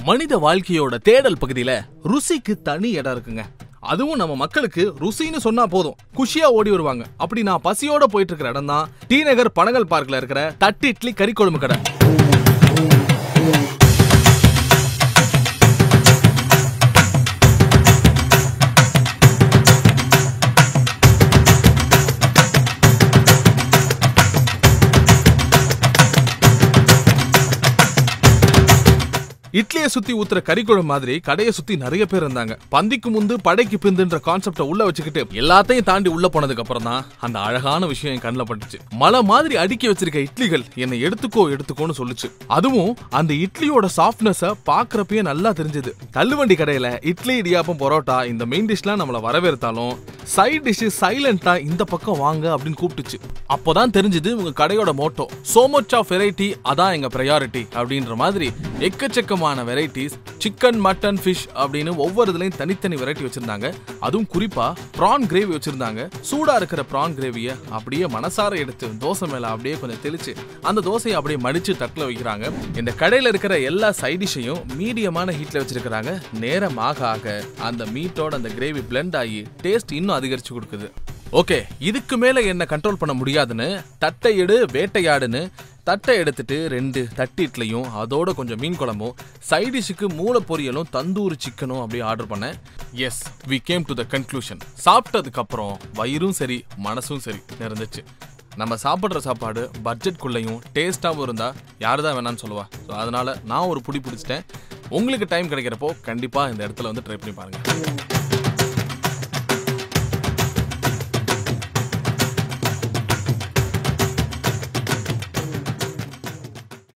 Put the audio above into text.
மனித வாழ்க்கையோட தேடல் பகுதியில ருசிக்கு தனி இடம் இருக்குங்க அதுவும் நம்ம மக்களுக்கு ருசின்னு சொன்னா போதும் குஷியா ஓடி வருவாங்க அப்படி நான் பசியோட போயிட்டு இருக்கிற இடம் தான் டி நகர் பனகல் பார்க்ல இருக்கிற தட்டு இட்லி கறி குழம்பு கடை இட்லியை சுத்தி ஊத்துற கறிக்குழம்பு மாதிரி கடையை சுத்தி நிறைய பேர் இருந்தாங்க பந்திக்கு முந்து படைக்கு பிந்துன்ற கான்செப்ட உள்ள வச்சுக்கிட்டு எல்லாத்தையும் தாண்டி உள்ள போனதுக்கு அப்புறம் தான் அந்த அழகான விஷயம் என் கண்ணில் பட்டுச்சு மலை மாதிரி அடுக்கி வச்சிருக்க இட்லிகள் என்னை எடுத்துக்கோ எடுத்துக்கோன்னு சொல்லுச்சு அதுவும் அந்த இட்லியோட சாஃப்ட்னஸ பாக்குறப்பயே நல்லா தெரிஞ்சது தள்ளுவண்டி கடையில இட்லி இடியாப்பம் பரோட்டா இந்த மெயின் டிஷ்லாம் நம்மள வரவேற்றாலும் சைட் டிஷ் சைலண்டா இந்த பக்கம் வாங்க அப்படின்னு கூப்பிட்டுச்சு அப்போதான் தெரிஞ்சது உங்க கடையோட motto so much of variety அதான் எங்க ப்ரையாரிட்டி அப்படின்ற மாதிரி எக்கச்சக்கமான வெரைட்டிஸ் சிக்கன் மட்டன் ஃபிஷ் அப்படின்னு ஒவ்வொரு இதுலயும் தனித்தனி வெரைட்டி வச்சிருந்தாங்க அதுவும் குறிப்பா ப்ரான் கிரேவி வச்சிருந்தாங்க சூடா இருக்கிற ப்ரான் கிரேவியை அப்படியே மனசார எடுத்து தோசை மேல அப்படியே கொஞ்சம் தெளிச்சு அந்த தோசையை அப்படியே மடிச்சு தட்டுல வைக்கிறாங்க இந்த கடையில இருக்கிற எல்லா சைடிஷையும் மீடியமான ஹீட்ல வச்சிருக்கிறாங்க நேரம் ஆக ஆக அந்த மீட்டோட அந்த கிரேவி பிளெண்ட் ஆகி டேஸ்ட் இன்னும் அதிகரிச்சு கொடுக்குது ஓகே இதுக்கு மேல என்ன கண்ட்ரோல் பண்ண முடியாதுன்னு தட்டை எடு வேட்டையாடுன்னு தட்டை எடுத்துட்டு ரெண்டு தட்டு இட்லியும் அதோட கொஞ்சம் மீன் குழம்பும் சைடிஷுக்கு மூளை பொரியலும் தந்தூரி சிக்கனும் அப்படியே ஆர்டர் பண்ணேன் yes we came to the conclusion சாப்பிட்டதுக்கு அப்புறம் வயிறும் சரி மனசும் சரி நிறைஞ்சிச்சு நம்ம சாப்பிட்ற சாப்பாடு பட்ஜெட்குள்ளேயும் டேஸ்ட்டாகவும் இருந்தால் யார் தான் வேணாம்னு சொல்லுவா ஸோ அதனால நான் ஒரு புடி பிடிச்சிட்டேன் உங்களுக்கு டைம் கிடைக்கிறப்போ கண்டிப்பாக இந்த இடத்துல வந்து ட்ரை பண்ணி பாருங்க